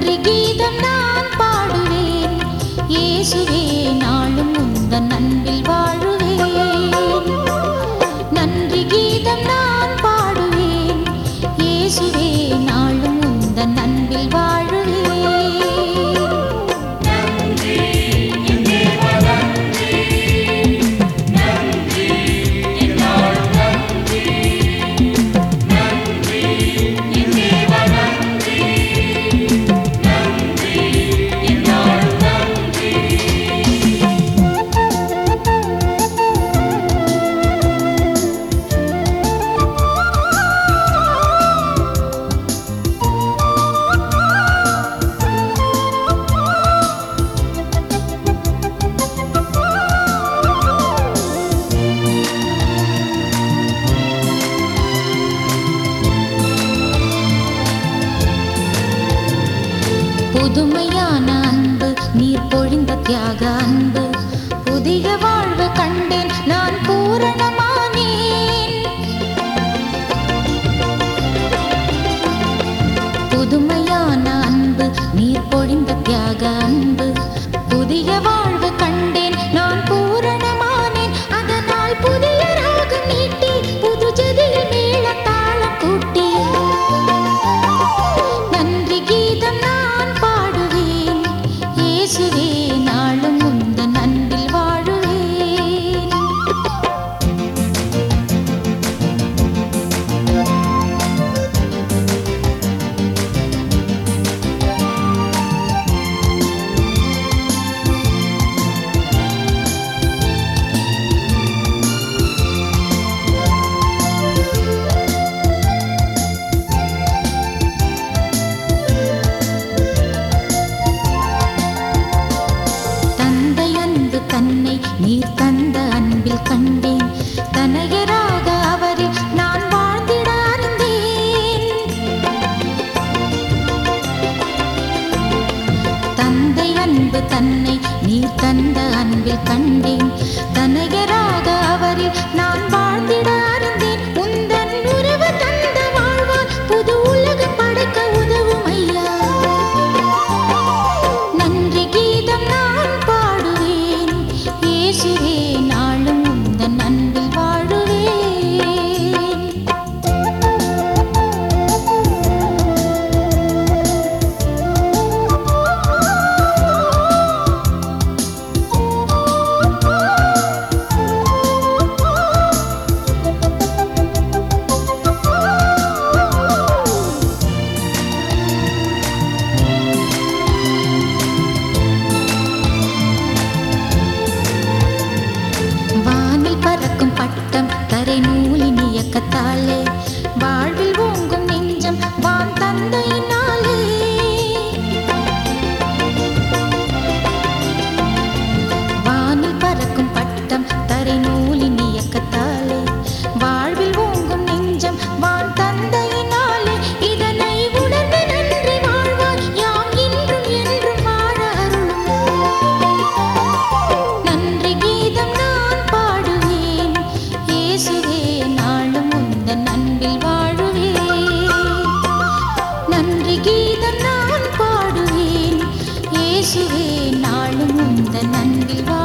நன்றி கீதம் நான் பாடுவேன் இயேசுவே நாளும் உந்தன் அன்பில் வாழுவேன் நன்றி கீதம் நான் பாடுவேன் இயேசுவே நாளும் உந்தன் அன்பில் வாழுவேன் புதுமையான அன்பு நீர் பொழிந்த தியாக அன்பு புதிய வாழ்வு கண்டேன் நான் பூரணமானேன் புதுமையான அன்பு நீர் பொழிந்த தியாக அன்பு புதிய வாழ்வு கண்டேன் நான் பூரணமானேன் அதனால் புதிய ராகம் நீட்டி புது ஜதியில் மேள தாளம் கூட்டி நன்றி கீதம் நான் பாடுவேன் இயேசுவே நாளும் உந்தன் அன்பில் வாழுவேன் தந்தை அன்பு தன்னை நீர் தந்த அன்பில் கண்டேன் தனையராக அவரில் நான் வாழ்ந்திட அறிந்தேன் தந்தை அன்பு தன்னை நீர் தந்த அன்பில் கண்டேன் தனையராக அவரில் நான் வாழ்ந்திட அறிந்தேன் உந்தன் உறவு தந்த வாழ்வால் புது உலகம் படைக்க உதவும் ஐயா நன்றி கீதம் நான் பாடுவேன் இயேசுவே நாளும் உந்தன் அன்பில் வாழுவேன் வானில் பறக்கும் பட்டம் தரை நூலின் இயக்கத்தாலே வாழ்வில் ஓங்கும் நெஞ்சம் வான் தந்தையினாலே வானில் பறக்கும் பட்டம் தரை நூலின் இயக்கத்தாலே வாழ்வில் ஓங்கும் நெஞ்சம் வான் தந்தையினாலே இதனை உணர்ந்து நன்றி வாழ்வார் யாம் இன்றும் என்றும் வாழ அருளும் நன்றி கீதம் நான் பாடுவேன் இயேசுவே நாளும் உந்தன் அன்பில் வாழுவேன் நன்றி கீதம் நான் பாடுவேன் இயேசுவே நாளும் உந்தன் அன்பில்